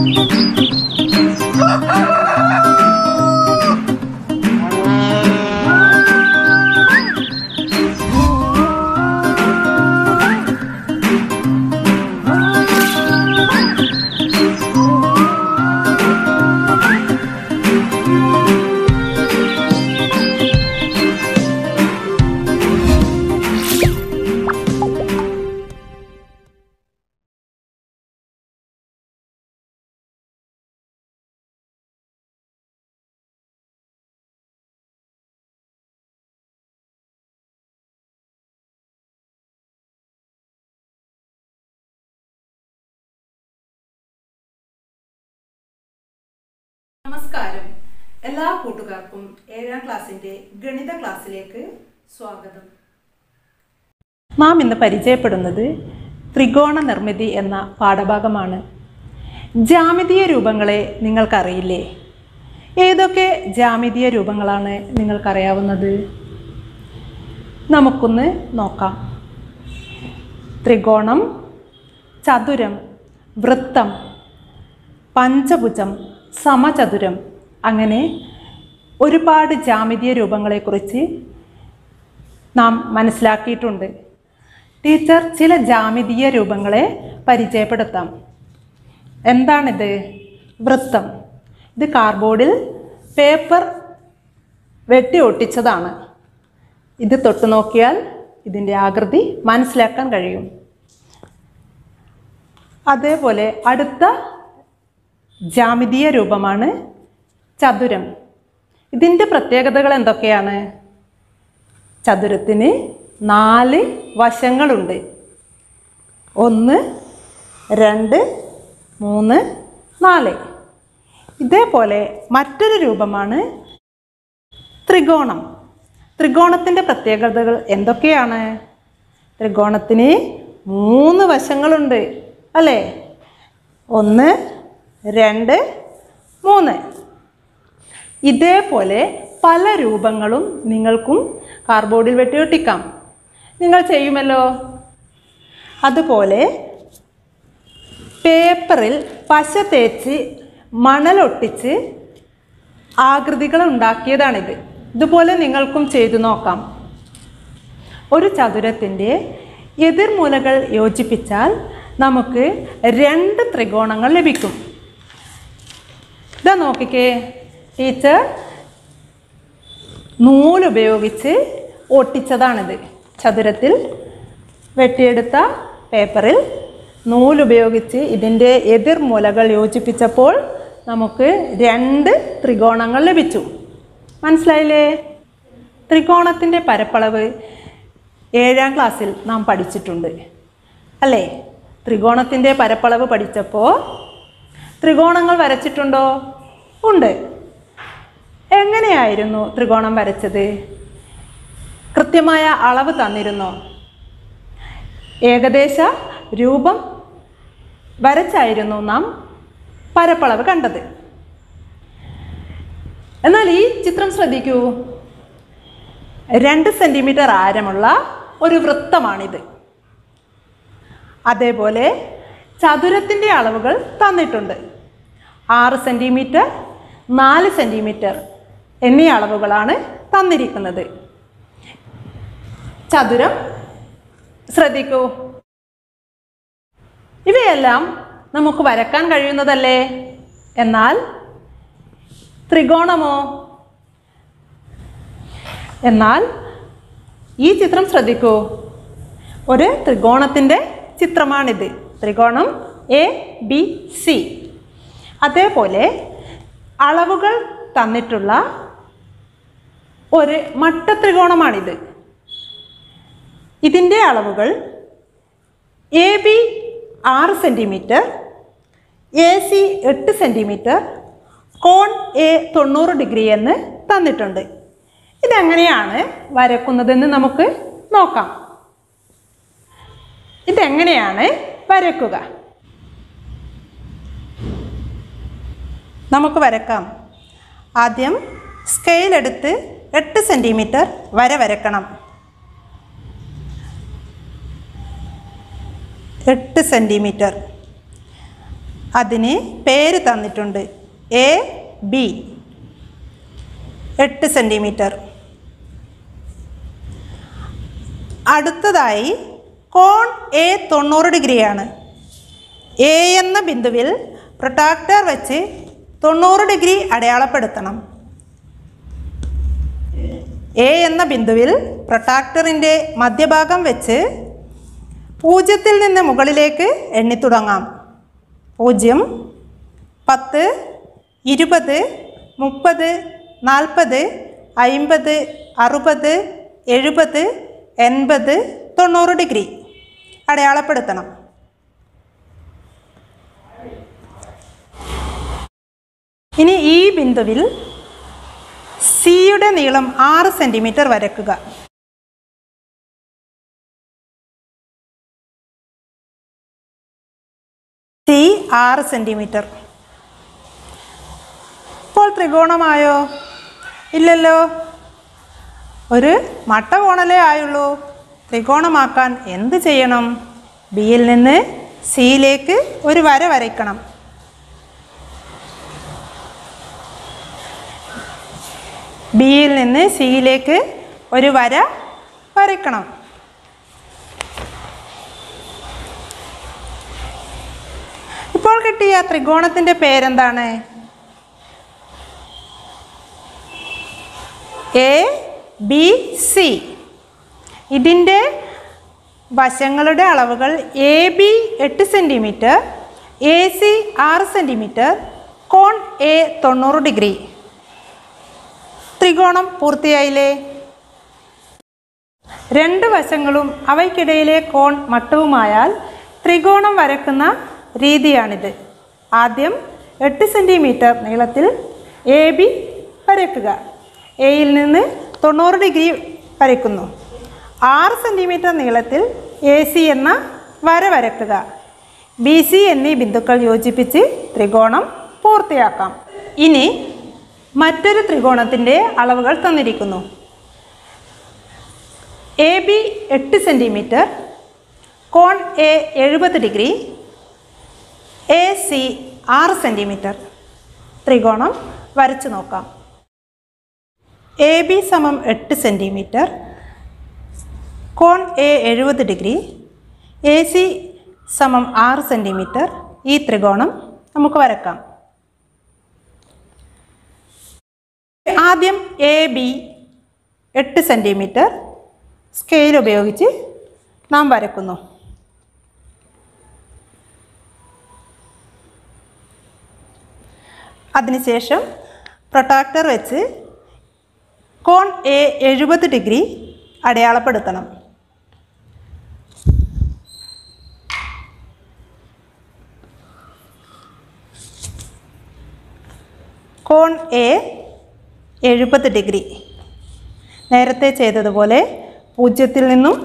നമസ്കാരം എല്ലാ കൂട്ടുകാർക്കും ഏഴാം ക്ലാസ്സിന്റെ ഗണിത ക്ലാസ്സിലേക്ക് സ്വാഗതം നാം ഇന്ന് പരിചയപ്പെടുന്നത് ത്രികോണ നിർമ്മിതി എന്ന പാഠഭാഗമാണ് ജാമിതീയ രൂപങ്ങളെ നിങ്ങൾക്കറിയില്ലേ ഏതൊക്കെ ജാമിതീയ രൂപങ്ങളാണ് നിങ്ങൾക്കറിയാവുന്നത് നമുക്കൊന്ന് നോക്കാം ത്രികോണം ചതുരം വൃത്തം പഞ്ചഭുജം സമചതുരം അങ്ങനെ ഒരുപാട് ജാമിതീയ രൂപങ്ങളെക്കുറിച്ച് നാം മനസ്സിലാക്കിയിട്ടുണ്ട് ടീച്ചർ ചില ജാമിതീയ രൂപങ്ങളെ പരിചയപ്പെടുത്താം എന്താണിത് വൃത്തം ഇത് കാർഡ്ബോർഡിൽ പേപ്പർ വെട്ടി ഒട്ടിച്ചതാണ് ഇത് തൊട്ടു നോക്കിയാൽ ഇതിൻ്റെ ആകൃതി മനസ്സിലാക്കാൻ കഴിയും അതേപോലെ അടുത്ത ജാമിതീയ രൂപമാണ് ചതുരം ഇതിൻ്റെ പ്രത്യേകതകൾ എന്തൊക്കെയാണ് ചതുരത്തിന് നാല് വശങ്ങളുണ്ട് ഒന്ന് രണ്ട് മൂന്ന് നാല് ഇതേപോലെ മറ്റൊരു രൂപമാണ് ത്രികോണം ത്രികോണത്തിൻ്റെ പ്രത്യേകതകൾ എന്തൊക്കെയാണ് ത്രികോണത്തിന് മൂന്ന് വശങ്ങളുണ്ട് അല്ലേ ഒന്ന് രണ്ട് മൂന്ന് ഇതേപോലെ പല രൂപങ്ങളും നിങ്ങൾക്കും കാർഡ്ബോർഡിൽ വെട്ടി ഒട്ടിക്കാം നിങ്ങൾ ചെയ്യുമല്ലോ അതുപോലെ പേപ്പറിൽ പശ തേച്ച് മണലൊട്ടിച്ച് ആകൃതികൾ ഉണ്ടാക്കിയതാണിത് ഇതുപോലെ നിങ്ങൾക്കും ചെയ്തു നോക്കാം ഒരു ചതുരത്തിൻ്റെ എതിർമൂലകൾ യോജിപ്പിച്ചാൽ നമുക്ക് രണ്ട് ത്രികോണങ്ങൾ ലഭിക്കും ഇതാ നോക്കിക്കേ ടീച്ചർ നൂലുപയോഗിച്ച് ഒട്ടിച്ചതാണിത് ചതുരത്തിൽ വെട്ടിയെടുത്ത പേപ്പറിൽ നൂലുപയോഗിച്ച് ഇതിൻ്റെ എതിർമൂലകൾ യോജിപ്പിച്ചപ്പോൾ നമുക്ക് രണ്ട് ത്രികോണങ്ങൾ ലഭിച്ചു മനസ്സിലായില്ലേ ത്രികോണത്തിൻ്റെ പരപ്പളവ് ഏഴാം ക്ലാസ്സിൽ നാം പഠിച്ചിട്ടുണ്ട് അല്ലേ ത്രികോണത്തിൻ്റെ പരപ്പളവ് പഠിച്ചപ്പോൾ ത്രികോണങ്ങൾ വരച്ചിട്ടുണ്ടോ ഉണ്ട് എങ്ങനെയായിരുന്നു ത്രികോണം വരച്ചത് കൃത്യമായ അളവ് തന്നിരുന്നോ ഏകദേശ രൂപം വരച്ചായിരുന്നു നാം പരപ്പളവ് കണ്ടത് എന്നാൽ ഈ ചിത്രം ശ്രദ്ധിക്കൂ രണ്ട് സെൻറ്റിമീറ്റർ ആരമുള്ള ഒരു വൃത്തമാണിത് അതേപോലെ ചതുരത്തിൻ്റെ അളവുകൾ തന്നിട്ടുണ്ട് ആറ് സെൻറ്റിമീറ്റർ നാല് സെൻറ്റിമീറ്റർ എന്നീ അളവുകളാണ് തന്നിരിക്കുന്നത് ചതുരം ശ്രദ്ധിക്കൂ ഇവയെല്ലാം നമുക്ക് വരക്കാൻ കഴിയുന്നതല്ലേ എന്നാൽ ത്രികോണമോ എന്നാൽ ഈ ചിത്രം ശ്രദ്ധിക്കൂ ഒരു ത്രികോണത്തിൻ്റെ ചിത്രമാണിത് ത്രികോണം എ ബി സി അതേപോലെ അളവുകൾ തന്നിട്ടുള്ള ഒരു മട്ടത്രികോണമാണിത് ഇതിൻ്റെ അളവുകൾ എ ബി ആറ് സെൻറ്റിമീറ്റർ എ സി എട്ട് സെൻറ്റിമീറ്റർ കോൺ എ തൊണ്ണൂറ് ഡിഗ്രി എന്ന് തന്നിട്ടുണ്ട് ഇതെങ്ങനെയാണ് വരക്കുന്നതെന്ന് നമുക്ക് നോക്കാം ഇതെങ്ങനെയാണ് വരക്കുക നമുക്ക് വരക്കാം ആദ്യം സ്കെയിൽ എടുത്ത് എട്ട് സെൻറ്റിമീറ്റർ വര വരക്കണം എട്ട് സെൻറ്റിമീറ്റർ അതിന് പേര് തന്നിട്ടുണ്ട് എ ബി എട്ട് സെൻറ്റിമീറ്റർ അടുത്തതായി കോൺ എ തൊണ്ണൂറ് ഡിഗ്രിയാണ് എ എന്ന ബിന്ദുവിൽ പ്രൊട്ടാക്ടർ വെച്ച് തൊണ്ണൂറ് ഡിഗ്രി അടയാളപ്പെടുത്തണം എ എന്ന ബിന്ദുവിൽ പ്രൊട്ടാക്ടറിൻ്റെ മധ്യഭാഗം വെച്ച് പൂജ്യത്തിൽ നിന്ന് മുകളിലേക്ക് എണ്ണിത്തുടങ്ങാം പൂജ്യം പത്ത് ഇരുപത് മുപ്പത് നാൽപ്പത് അൻപത് അറുപത് എഴുപത് എൺപത് തൊണ്ണൂറ് ഡിഗ്രി അടയാളപ്പെടുത്തണം ഇനി ഈ ബിന്ദുവിൽ സിയുടെ നീളം ആറ് സെൻറ്റിമീറ്റർ വരയ്ക്കുക സി ആറ് സെൻറ്റിമീറ്റർ ഇപ്പോൾ ത്രികോണമായോ ഇല്ലല്ലോ ഒരു മട്ടകോണലേ ആയുള്ളൂ ത്രികോണമാക്കാൻ എന്ത് ചെയ്യണം ബിയിൽ നിന്ന് സിയിലേക്ക് ഒരു വര വരയ്ക്കണം ബിയിൽ നിന്ന് സിയിലേക്ക് ഒരു വര വരയ്ക്കണം ഇപ്പോൾ കിട്ടിയ ത്രികോണത്തിൻ്റെ പേരെന്താണ് എ ബി സി ഇതിൻ്റെ വശങ്ങളുടെ അളവുകൾ എ ബി എട്ട് സെൻറ്റിമീറ്റർ എ സി ആറ് സെൻറ്റിമീറ്റർ കോൺ എ തൊണ്ണൂറ് ഡിഗ്രി ത്രികോണം പൂർത്തിയായില്ലേ രണ്ട് വശങ്ങളും അവയ്ക്കിടയിലെ കോൺ മട്ടവുമായാൽ ത്രികോണം വരക്കുന്ന രീതിയാണിത് ആദ്യം എട്ട് സെൻറ്റിമീറ്റർ നീളത്തിൽ എ ബി വരയ്ക്കുക എയിൽ നിന്ന് തൊണ്ണൂറ് ഡിഗ്രി വരയ്ക്കുന്നു ആറ് സെൻറ്റിമീറ്റർ നീളത്തിൽ എ സി എന്ന വര വരയ്ക്കുക ബി സി എന്നീ ബിന്ദുക്കൾ യോജിപ്പിച്ച് ത്രികോണം പൂർത്തിയാക്കാം ഇനി മറ്റൊരു ത്രികോണത്തിൻ്റെ അളവുകൾ തന്നിരിക്കുന്നു എ ബി എട്ട് സെൻറ്റിമീറ്റർ കോൺ എ എഴുപത് ഡിഗ്രി എ സി ആറ് സെൻറ്റിമീറ്റർ ത്രികോണം വരച്ചു നോക്കാം എ ബി സമം എട്ട് സെൻറ്റിമീറ്റർ കോൺ എ എഴുപത് ഡിഗ്രി എ സി സമം ആറ് സെൻറ്റിമീറ്റർ ഈ ത്രികോണം നമുക്ക് വരക്കാം ആദ്യം എ ബി എട്ട് സെൻറ്റിമീറ്റർ സ്കെയിൽ ഉപയോഗിച്ച് നാം വരക്കുന്നു അതിനുശേഷം പ്രൊട്ടാക്ടർ വെച്ച് കോൺ എ എഴുപത് ഡിഗ്രി അടയാളപ്പെടുത്തണം കോൺ എ എഴുപത് ഡിഗ്രി നേരത്തെ ചെയ്തതുപോലെ പൂജ്യത്തിൽ നിന്നും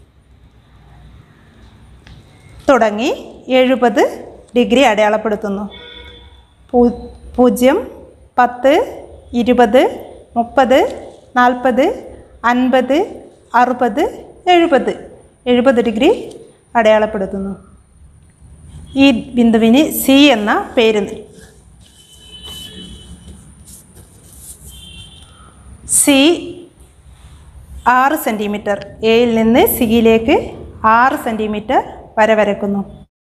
തുടങ്ങി എഴുപത് ഡിഗ്രി അടയാളപ്പെടുത്തുന്നു പൂ- പൂജ്യം പത്ത് ഇരുപത് മുപ്പത് നാൽപ്പത് അൻപത് അറുപത് എഴുപത് എഴുപത് ഡിഗ്രി അടയാളപ്പെടുത്തുന്നു ഈ ബിന്ദുവിന് സി എന്ന പേര് നൽകി. സി ആറ് സെൻറ്റിമീറ്റർ എയിൽ നിന്ന് സിയിലേക്ക് ആറ് സെൻറ്റിമീറ്റർ വര വരക്കുന്നു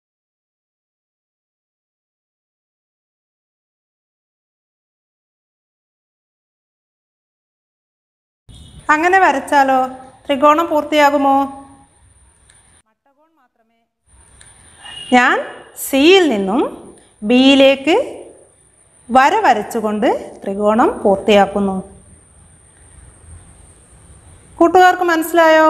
അങ്ങനെ വരച്ചാലോ ത്രികോണം പൂർത്തിയാകുമോ ഞാൻ സിയിൽ നിന്നും ബിയിലേക്ക് വര വരച്ചുകൊണ്ട് ത്രികോണം പൂർത്തിയാക്കുന്നു കൂട്ടുകാർക്ക് മനസ്സിലായോ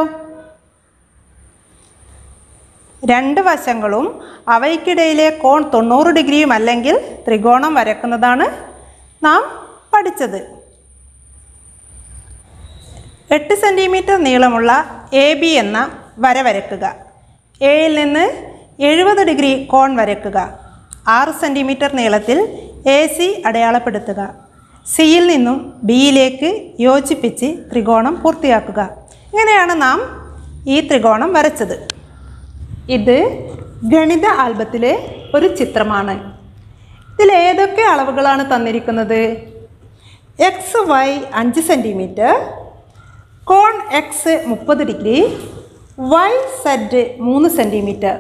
രണ്ട് വശങ്ങളും അവയ്ക്കിടയിലെ കോൺ തൊണ്ണൂറ് ഡിഗ്രിയും അല്ലെങ്കിൽ ത്രികോണം വരക്കുന്നതാണ് നാം പഠിച്ചത് എട്ട് സെൻറ്റിമീറ്റർ നീളമുള്ള എ ബി എന്ന വര വരയ്ക്കുക എയിൽ നിന്ന് എഴുപത് ഡിഗ്രി കോൺ വരയ്ക്കുക ആറ് സെൻറ്റിമീറ്റർ നീളത്തിൽ എ സി അടയാളപ്പെടുത്തുക സിയിൽ നിന്നും ബിയിലേക്ക് യോജിപ്പിച്ച് ത്രികോണം പൂർത്തിയാക്കുക ഇങ്ങനെയാണ് നാം ഈ ത്രികോണം വരച്ചത് ഇത് ഗണിത ആൽബത്തിലെ ഒരു ചിത്രമാണ് ഇതിൽ ഏതൊക്കെ അളവുകളാണ് തന്നിരിക്കുന്നത് എക്സ് വൈ അഞ്ച് സെൻറ്റിമീറ്റർ കോൺ എക്സ് മുപ്പത് ഡിഗ്രി വൈ സെഡ് മൂന്ന് സെൻറ്റിമീറ്റർ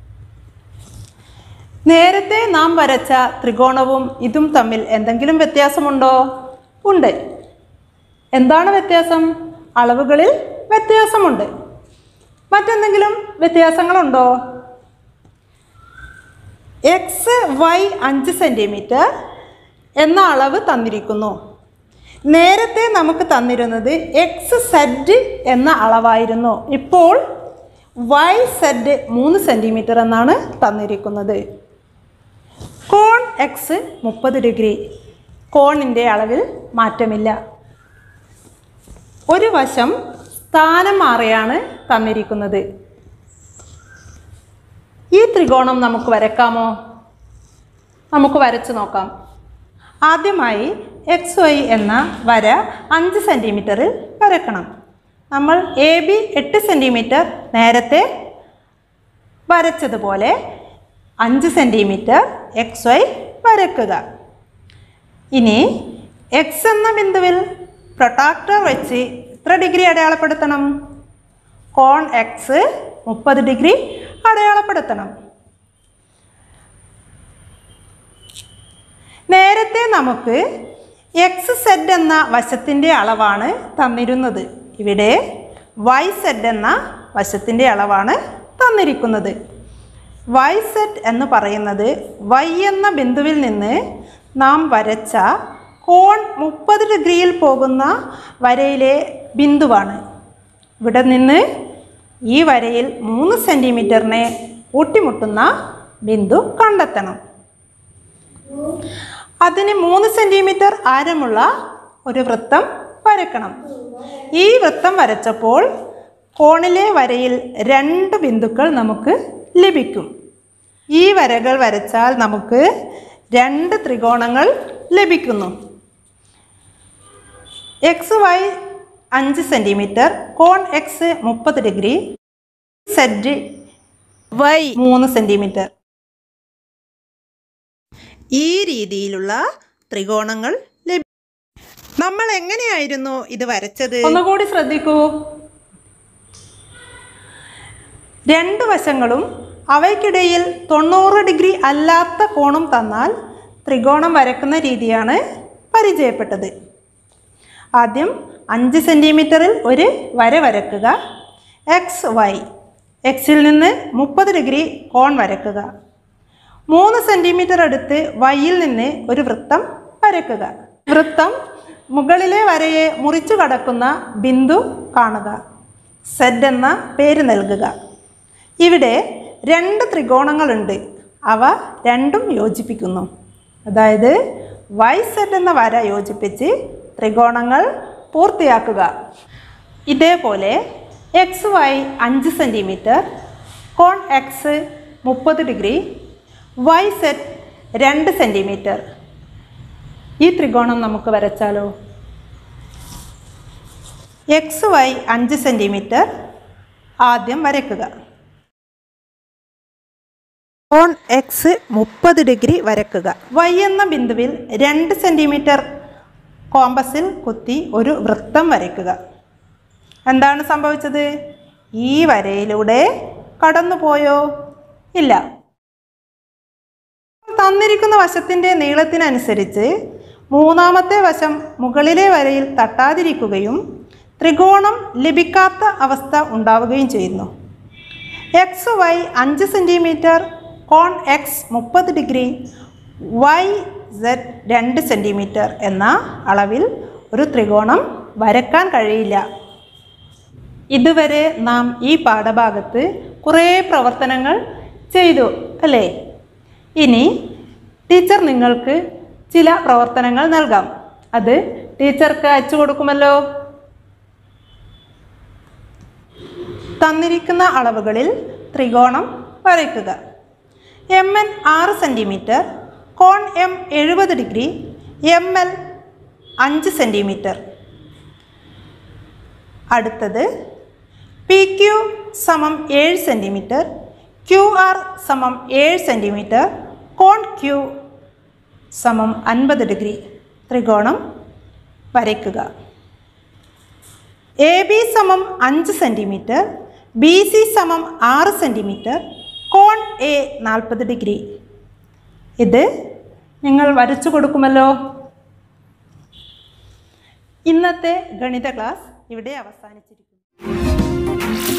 നേരത്തെ നാം വരച്ച ത്രികോണവും ഇതും തമ്മിൽ എന്തെങ്കിലും വ്യത്യാസമുണ്ടോ ഉണ്ട് എന്താണ് വ്യത്യാസം അളവുകളിൽ വ്യത്യാസമുണ്ട് മറ്റെന്തെങ്കിലും വ്യത്യാസങ്ങളുണ്ടോ എക്സ് വൈ അഞ്ച് സെൻറ്റിമീറ്റർ എന്ന അളവ് തന്നിരിക്കുന്നു നേരത്തെ നമുക്ക് തന്നിരുന്നത് എക്സ് സെഡ് എന്ന അളവായിരുന്നു ഇപ്പോൾ വൈ സെഡ് മൂന്ന് സെൻറ്റിമീറ്റർ എന്നാണ് തന്നിരിക്കുന്നത് കോൺ എക്സ് മുപ്പത് ഡിഗ്രി കോണിൻ്റെ അളവിൽ മാറ്റമില്ല ഒരു വശം സ്ഥാനം മാറിയാണ് തന്നിരിക്കുന്നത് ഈ ത്രികോണം നമുക്ക് വരക്കാമോ നമുക്ക് വരച്ചു നോക്കാം ആദ്യമായി എക്സ് വൈ എന്ന വര അഞ്ച് സെൻറ്റിമീറ്ററിൽ വരക്കണം നമ്മൾ എ ബി എട്ട് സെൻറ്റിമീറ്റർ നേരത്തെ വരച്ചതുപോലെ അഞ്ച് സെൻറ്റിമീറ്റർ എക്സ് വൈ വരക്കുക ഇനി എക്സ് എന്ന ബിന്ദുവിൽ പ്രൊട്ടാക്ടർ വെച്ച് എത്ര ഡിഗ്രി അടയാളപ്പെടുത്തണം കോൺ എക്സ് മുപ്പത് ഡിഗ്രി അടയാളപ്പെടുത്തണം നേരത്തെ നമുക്ക് എക്സ് സെഡ് എന്ന വശത്തിൻ്റെ അളവാണ് തന്നിരുന്നത് ഇവിടെ വൈ സെഡ് എന്ന വശത്തിൻ്റെ അളവാണ് തന്നിരിക്കുന്നത് വൈ സെഡ് എന്ന് പറയുന്നത് വൈ എന്ന ബിന്ദുവിൽ നിന്ന് നാം വരച്ച കോൺ മുപ്പത് ഡിഗ്രിയിൽ പോകുന്ന വരയിലെ ബിന്ദുവാണ് ഇവിടെ നിന്ന് ഈ വരയിൽ മൂന്ന് സെൻറ്റിമീറ്ററിനെ കൂട്ടിമുട്ടുന്ന ബിന്ദു കണ്ടെത്തണം അതിന് മൂന്ന് സെൻറ്റിമീറ്റർ ആരമുള്ള ഒരു വൃത്തം വരക്കണം ഈ വൃത്തം വരച്ചപ്പോൾ കോണിലെ വരയിൽ രണ്ട് ബിന്ദുക്കൾ നമുക്ക് ലഭിക്കും ഈ വരകൾ വരച്ചാൽ നമുക്ക് രണ്ട് ത്രികോണങ്ങൾ ലഭിക്കുന്നു എക്സ് വൈ അഞ്ച് സെൻറ്റിമീറ്റർ കോൺ എക്സ് മുപ്പത് ഡിഗ്രി സെഡ് വൈ മൂന്ന് സെൻറ്റിമീറ്റർ ഈ രീതിയിലുള്ള ത്രികോണങ്ങൾ ലഭി നമ്മൾ എങ്ങനെയായിരുന്നു ഇത് വരച്ചത് ഒന്നുകൂടി ശ്രദ്ധിക്കൂ രണ്ട് വശങ്ങളും അവയ്ക്കിടയിൽ തൊണ്ണൂറ് ഡിഗ്രി അല്ലാത്ത കോണും തന്നാൽ ത്രികോണം വരക്കുന്ന രീതിയാണ് പരിചയപ്പെട്ടത് ആദ്യം അഞ്ച് സെൻറ്റിമീറ്ററിൽ ഒരു വര വരക്കുക എക്സ് വൈ എക്സിൽ നിന്ന് മുപ്പത് ഡിഗ്രി കോൺ വരക്കുക മൂന്ന് സെൻറ്റിമീറ്റർ അടുത്ത് വൈയിൽ നിന്ന് ഒരു വൃത്തം വരക്കുക വൃത്തം മുകളിലെ വരയെ മുറിച്ചു കടക്കുന്ന ബിന്ദു കാണുക സെഡ് എന്ന പേര് നൽകുക ഇവിടെ രണ്ട് ത്രികോണങ്ങളുണ്ട് അവ രണ്ടും യോജിപ്പിക്കുന്നു അതായത് വൈ സെഡ് എന്ന വര യോജിപ്പിച്ച് ത്രികോണങ്ങൾ പൂർത്തിയാക്കുക ഇതേപോലെ എക്സ് വൈ അഞ്ച് സെൻറ്റിമീറ്റർ കോൺ എക്സ് മുപ്പത് ഡിഗ്രി വൈ സെറ്റ് രണ്ട് സെൻറ്റിമീറ്റർ ഈ ത്രികോണം നമുക്ക് വരച്ചാലോ എക്സ് വൈ അഞ്ച് സെൻറ്റിമീറ്റർ ആദ്യം വരയ്ക്കുക കോൺ എക്സ് മുപ്പത് ഡിഗ്രി വരക്കുക വൈ എന്ന ബിന്ദുവിൽ രണ്ട് സെൻറ്റിമീറ്റർ കോമ്പസിൽ കുത്തി ഒരു വൃത്തം വരയ്ക്കുക എന്താണ് സംഭവിച്ചത് ഈ വരയിലൂടെ കടന്നുപോയോ ഇല്ല തന്നിരിക്കുന്ന വശത്തിൻ്റെ നീളത്തിനനുസരിച്ച് മൂന്നാമത്തെ വശം മുകളിലെ വരയിൽ തട്ടാതിരിക്കുകയും ത്രികോണം ലഭിക്കാത്ത അവസ്ഥ ഉണ്ടാവുകയും ചെയ്യുന്നു എക്സ് വൈ അഞ്ച് സെൻറ്റിമീറ്റർ കോൺ എക്സ് മുപ്പത് ഡിഗ്രി വൈ സെഡ് രണ്ട് സെൻറ്റിമീറ്റർ എന്ന അളവിൽ ഒരു ത്രികോണം വരക്കാൻ കഴിയില്ല ഇതുവരെ നാം ഈ പാഠഭാഗത്ത് കുറേ പ്രവർത്തനങ്ങൾ ചെയ്തു അല്ലേ ഇനി ടീച്ചർ നിങ്ങൾക്ക് ചില പ്രവർത്തനങ്ങൾ നൽകാം അത് ടീച്ചർക്ക് അയച്ചു കൊടുക്കുമല്ലോ തന്നിരിക്കുന്ന അളവുകളിൽ ത്രികോണം വരയ്ക്കുക എം എൻ ആറ് സെൻറ്റിമീറ്റർ കോൺ എം എഴുപത് ഡിഗ്രി എം എൽ അഞ്ച് സെൻറ്റിമീറ്റർ അടുത്തത് പി ക്യു സമം ഏഴ് സെൻറ്റിമീറ്റർ ക്യു ആർ സമം ഏഴ് സെൻറ്റിമീറ്റർ കോൺ ക്യു സമം അൻപത് ഡിഗ്രി ത്രികോണം വരയ്ക്കുക എ ബി സമം അഞ്ച് സെൻറ്റിമീറ്റർ ബി സി സമം ആറ് സെൻറ്റിമീറ്റർ കോൺ എ നാൽപ്പത് ഡിഗ്രി ഇത് നിങ്ങൾ വരച്ചു കൊടുക്കുമല്ലോ ഇന്നത്തെ ഗണിത ക്ലാസ് ഇവിടെ അവസാനിച്ചിരിക്കുന്നു